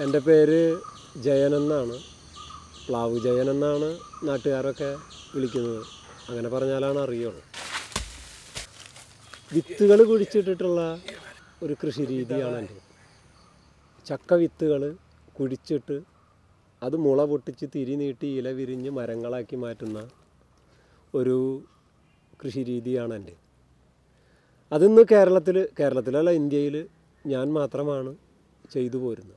എൻ്റെ പേര് ജയൻ എന്നാണ് പ്ലാവ് ജയൻ എന്നാണ് നാട്ടുകാരൊക്കെ വിളിക്കുന്നത് അങ്ങനെ പറഞ്ഞാലാണ് അറിയുള്ളൂ വിത്തുകൾ കുഴിച്ചിട്ടിട്ടുള്ള ഒരു കൃഷി രീതിയാണ് എൻ്റെ ചക്ക വിത്തുകൾ കുഴിച്ചിട്ട് അത് മുള പൊട്ടിച്ച് തിരി നീട്ടി ഇല വിരിഞ്ഞ് മരങ്ങളാക്കി മാറ്റുന്ന ഒരു കൃഷി രീതിയാണ് എൻ്റെ അതിന്ന് കേരളത്തിൽ കേരളത്തിലല്ല ഇന്ത്യയിൽ ഞാൻ മാത്രമാണ് ചെയ്തു പോരുന്നത്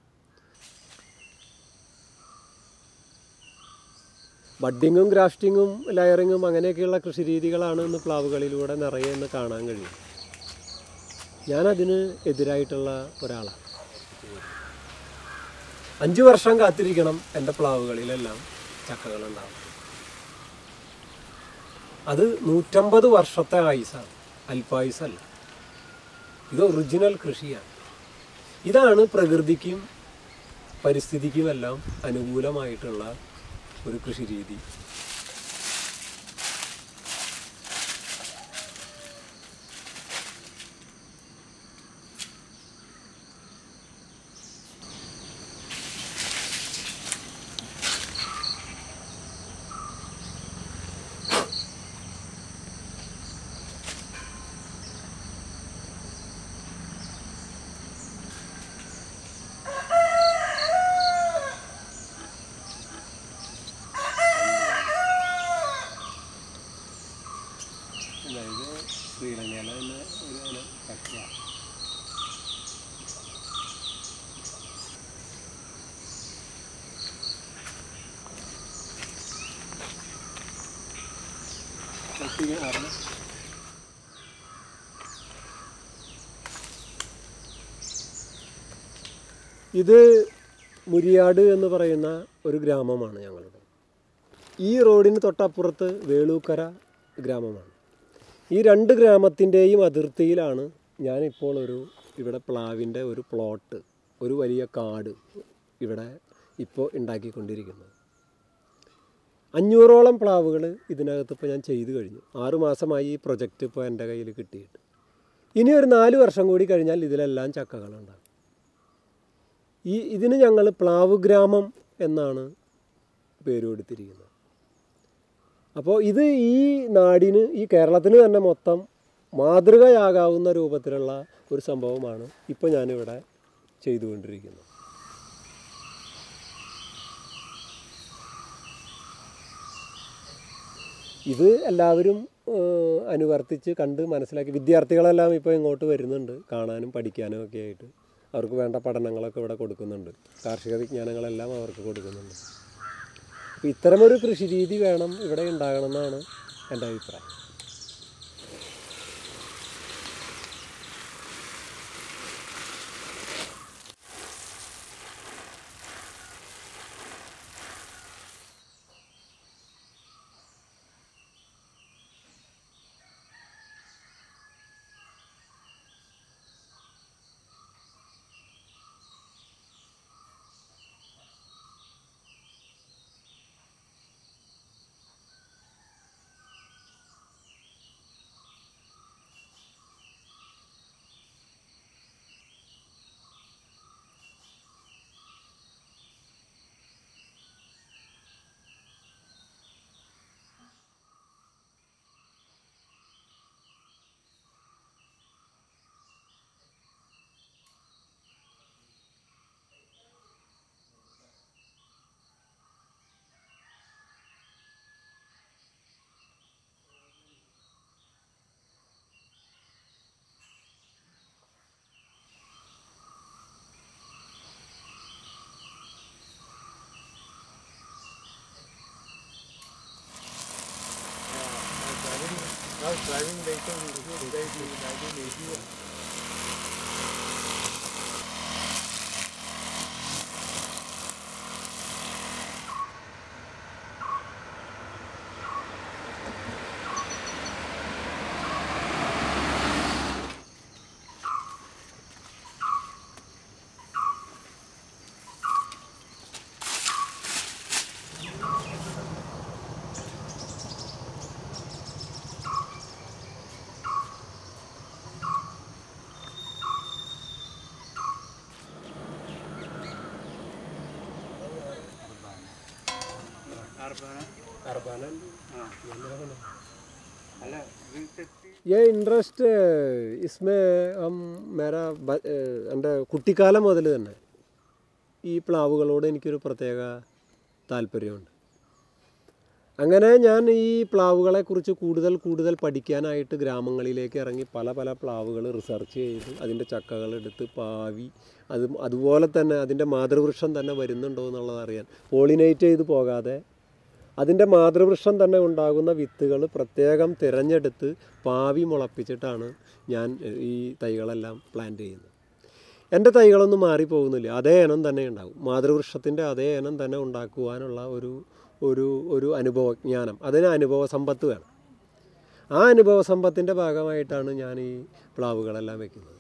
ബഡ്ഡിങ്ങും ഗ്രാഫ്റ്റിങ്ങും ലയറിങ്ങും അങ്ങനെയൊക്കെയുള്ള കൃഷി രീതികളാണ് ഇന്ന് പ്ലാവുകളിലൂടെ നിറയെ ഇന്ന് കാണാൻ കഴിയും ഞാനതിന് എതിരായിട്ടുള്ള ഒരാളാണ് അഞ്ച് വർഷം കാത്തിരിക്കണം എൻ്റെ പ്ലാവുകളിലെല്ലാം ചക്കകളുണ്ടാവും അത് നൂറ്റമ്പത് വർഷത്തെ ആയുസാണ് അല്പായുസല്ല ഇത് ഒറിജിനൽ കൃഷിയാണ് ഇതാണ് പ്രകൃതിക്കും പരിസ്ഥിതിക്കുമെല്ലാം അനുകൂലമായിട്ടുള്ള ഒരു കൃഷി രീതി അതായത് ശ്രീലങ്കയിലെ തന്നെ ഒരു ഇനം ചക്കയാണ് ചട്ടിക അറിഞ്ഞ ഇത് മുരിയാട് എന്ന് പറയുന്ന ഒരു ഗ്രാമമാണ് ഞങ്ങളുടെ ഈ റോഡിന് തൊട്ടപ്പുറത്ത് വേളൂക്കര ഗ്രാമമാണ് ഈ രണ്ട് ഗ്രാമത്തിൻ്റെയും അതിർത്തിയിലാണ് ഞാനിപ്പോൾ ഒരു ഇവിടെ പ്ലാവിൻ്റെ ഒരു പ്ലോട്ട് ഒരു വലിയ കാട് ഇവിടെ ഇപ്പോൾ ഉണ്ടാക്കിക്കൊണ്ടിരിക്കുന്നത് അഞ്ഞൂറോളം പ്ലാവുകൾ ഇതിനകത്ത് ഇപ്പോൾ ഞാൻ ചെയ്തു കഴിഞ്ഞു ആറ് മാസമായി ഈ പ്രൊജക്റ്റ് ഇപ്പോൾ എൻ്റെ കയ്യിൽ കിട്ടിയിട്ട് ഇനി ഒരു നാല് വർഷം കൂടി കഴിഞ്ഞാൽ ഇതിലെല്ലാം ചക്കകളുണ്ടാകും ഈ ഇതിന് ഞങ്ങൾ പ്ലാവ് ഗ്രാമം എന്നാണ് പേര് കൊടുത്തിരിക്കുന്നത് അപ്പോൾ ഇത് ഈ നാടിന് ഈ കേരളത്തിന് തന്നെ മൊത്തം മാതൃകയാകാവുന്ന രൂപത്തിലുള്ള ഒരു സംഭവമാണ് ഇപ്പോൾ ഞാനിവിടെ ചെയ്തുകൊണ്ടിരിക്കുന്നത് ഇത് എല്ലാവരും ഏഹ്, അനുവർത്തിച്ച് കണ്ട് മനസ്സിലാക്കി വിദ്യാർത്ഥികളെല്ലാം ഇപ്പോൾ ഇങ്ങോട്ട് വരുന്നുണ്ട് കാണാനും പഠിക്കാനും ഒക്കെ ആയിട്ട് അവർക്ക് വേണ്ട പഠനങ്ങളൊക്കെ ഇവിടെ കൊടുക്കുന്നുണ്ട് കാർഷിക വിജ്ഞാനങ്ങളെല്ലാം അവർക്ക് കൊടുക്കുന്നുണ്ട് അപ്പോൾ ഇത്തരമൊരു കൃഷി രീതി വേണം ഇവിടെ ഉണ്ടാകണമെന്നാണ് എൻ്റെ അഭിപ്രായം I was driving later in 1980. അല്ല ഇത് തെറ്റി ये इंटरेस्ट इसमें हम मेरा ബ- ഏഹ് എൻ്റെ കുട്ടിക്കാലം മുതൽ തന്നെ ഈ പ്ലാവുകളോട് എനിക്കൊരു പ്രത്യേക താല്പര്യമുണ്ട് അങ്ങനെ ഞാൻ ഈ പ്ലാവുകളെക്കുറിച്ച് കൂടുതൽ കൂടുതൽ പഠിക്കാനായിട്ട് ഗ്രാമങ്ങളിലേക്ക് ഇറങ്ങി പല പല പ്ലാവുകൾ റിസർച്ച് ചെയ്ത് അതിൻ്റെ ചക്കകൾ എടുത്ത് പാവി അത് അതുപോലെ തന്നെ അതിൻ്റെ മാതൃവൃക്ഷം തന്നെ വരുന്നുണ്ടോ എന്നുള്ളത് അറിയാൻ പോളിനേറ്റ് ചെയ്ത് പോകാതെ അതിൻ്റെ മാതൃവൃക്ഷം തന്നെ ഉണ്ടാകുന്ന വിത്തുകൾ പ്രത്യേകം തിരഞ്ഞെടുത്ത് പാവി മുളപ്പിച്ചിട്ടാണ് ഞാൻ ഈ തൈകളെല്ലാം പ്ലാന്റ് ചെയ്യുന്നത് എൻ്റെ തൈകളൊന്നും മാറിപ്പോകുന്നില്ല അതേ ഇനം തന്നെ ഉണ്ടാകും മാതൃവൃക്ഷത്തിൻ്റെ അതേ ഇനം തന്നെ ഉണ്ടാക്കുവാനുള്ള ഒരു ഒരു ഒരു അനുഭവജ്ഞാനം അതിന് അനുഭവ സമ്പത്ത് വേണം ആ അനുഭവ സമ്പത്തിൻ്റെ ഭാഗമായിട്ടാണ് ഞാൻ ഈ പ്ലാവുകളെല്ലാം വെക്കുന്നത്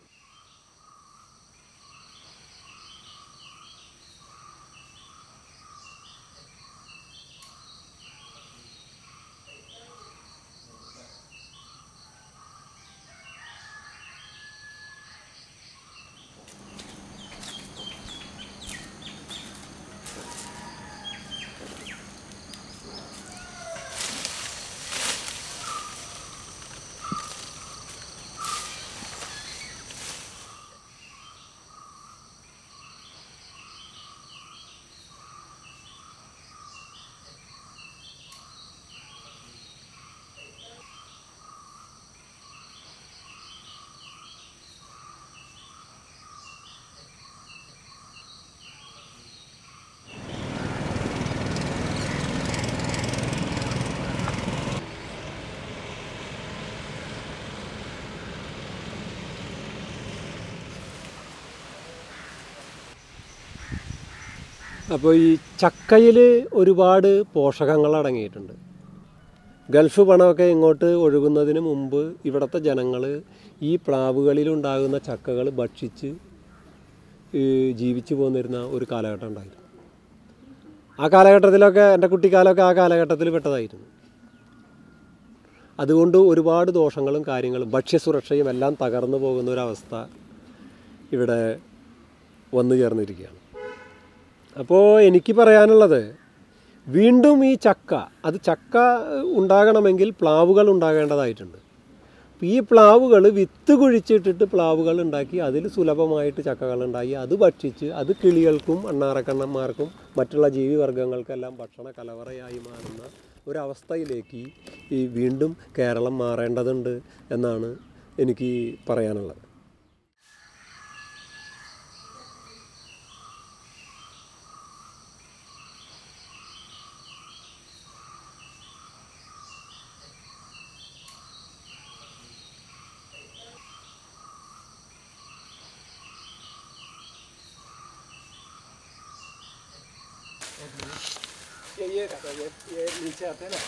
അപ്പോൾ ഈ ചക്കയിൽ ഒരുപാട് പോഷകങ്ങൾ അടങ്ങിയിട്ടുണ്ട് ഗൾഫ് പണമൊക്കെ ഇങ്ങോട്ട് ഒഴുകുന്നതിന് മുമ്പ് ഇവിടുത്തെ ജനങ്ങൾ ഈ പ്ലാവുകളിലുണ്ടാകുന്ന ചക്കകൾ ഭക്ഷിച്ച് ഈ ജീവിച്ചു പോന്നിരുന്ന ഒരു കാലഘട്ടം ഉണ്ടായിരുന്നു ആ കാലഘട്ടത്തിലൊക്കെ എൻ്റെ കുട്ടിക്കാലമൊക്കെ ആ കാലഘട്ടത്തിൽ പെട്ടതായിരുന്നു അതുകൊണ്ട് ഒരുപാട് ദോഷങ്ങളും കാര്യങ്ങളും ഭക്ഷ്യസുരക്ഷയും എല്ലാം തകർന്നു പോകുന്ന ഒരവസ്ഥ ഇവിടെ വന്നു ചേർന്നിരിക്കുകയാണ് അപ്പോൾ എനിക്ക് പറയാനുള്ളത് വീണ്ടും ഈ ചക്ക അത് ചക്ക ഉണ്ടാകണമെങ്കിൽ പ്ലാവുകൾ ഉണ്ടാകേണ്ടതായിട്ടുണ്ട് അപ്പോൾ ഈ പ്ലാവുകൾ വിത്ത് കുഴിച്ചിട്ടിട്ട് പ്ലാവുകൾ ഉണ്ടാക്കി അതിൽ സുലഭമായിട്ട് ചക്കകൾ ഉണ്ടാക്കി അത് ഭക്ഷിച്ച് അത് കിളികൾക്കും അണ്ണാറക്കണ്ണന്മാർക്കും മറ്റുള്ള ജീവിവർഗങ്ങൾക്കെല്ലാം ഭക്ഷണ കലവറയായി മാറുന്ന ഒരവസ്ഥയിലേക്ക് ഈ വീണ്ടും കേരളം മാറേണ്ടതുണ്ട് എന്നാണ് എനിക്ക് പറയാനുള്ളത് ये ये ये ये नीचे आते हैं ना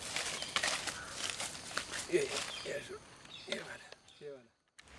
ये ये ये वाला ये वाला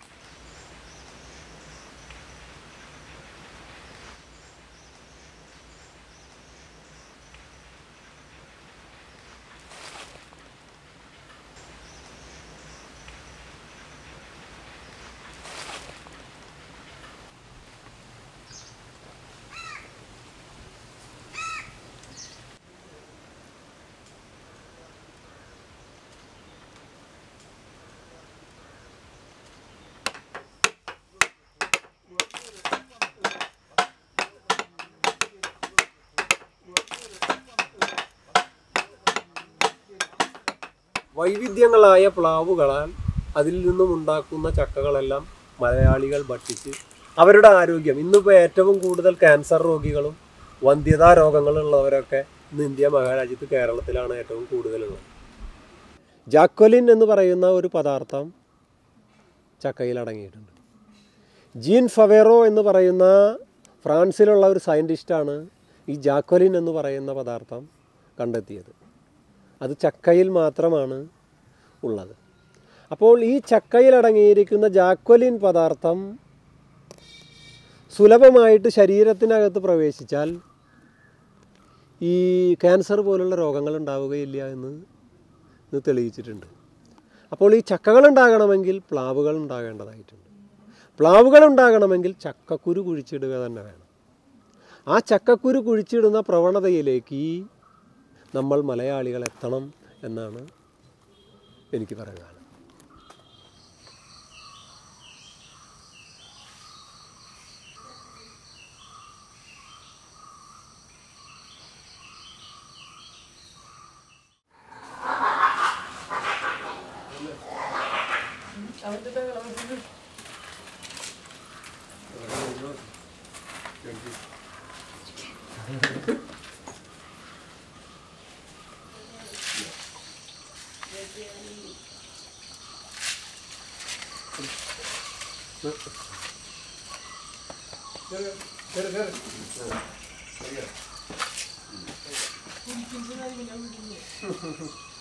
വൈവിധ്യങ്ങളായ പ്ലാവുകളാൽ അതിൽ നിന്നും ഉണ്ടാക്കുന്ന ചക്കകളെല്ലാം മലയാളികൾ ഭക്ഷിച്ച് അവരുടെ ആരോഗ്യം ഇന്നിപ്പോൾ ഏറ്റവും കൂടുതൽ ക്യാൻസർ രോഗികളും വന്ധ്യതാ രോഗങ്ങളുള്ളവരൊക്കെ ഇന്ന് ഇന്ത്യ മഹാരാജ്യത്ത് കേരളത്തിലാണ് ഏറ്റവും കൂടുതലുള്ളത് ജാക്വലിൻ എന്ന് പറയുന്ന ഒരു പദാർത്ഥം ചക്കയിൽ അടങ്ങിയിട്ടുണ്ട് ജീൻ ഫവേറോ എന്ന് പറയുന്ന ഫ്രാൻസിലുള്ള ഒരു സയൻറ്റിസ്റ്റാണ് ഈ ജാക്വലിൻ എന്ന് പറയുന്ന പദാർത്ഥം കണ്ടെത്തിയത് അത് ചക്കയിൽ മാത്രമാണ് ഉള്ളത് അപ്പോൾ ഈ ചക്കയിൽ അടങ്ങിയിരിക്കുന്ന ജാക്വലിൻ പദാർത്ഥം സുലഭമായിട്ട് ശരീരത്തിനകത്ത് പ്രവേശിച്ചാൽ ഈ ക്യാൻസർ പോലുള്ള രോഗങ്ങൾ ഉണ്ടാവുകയില്ല എന്ന് ഇത് തെളിയിച്ചിട്ടുണ്ട് അപ്പോൾ ഈ ചക്കകൾ ഉണ്ടാകണമെങ്കിൽ പ്ലാവുകൾ ഉണ്ടാകേണ്ടതായിട്ടുണ്ട് പ്ലാവുകൾ ഉണ്ടാകണമെങ്കിൽ ചക്കക്കുരു കുഴിച്ചിടുക തന്നെ വേണം ആ ചക്കക്കുരു കുഴിച്ചിടുന്ന പ്രവണതയിലേക്ക് ഈ നമ്മൾ മലയാളികൾ എത്തണം എന്നാണ് എനിക്ക് പറയാനുള്ളത് ചെറിയ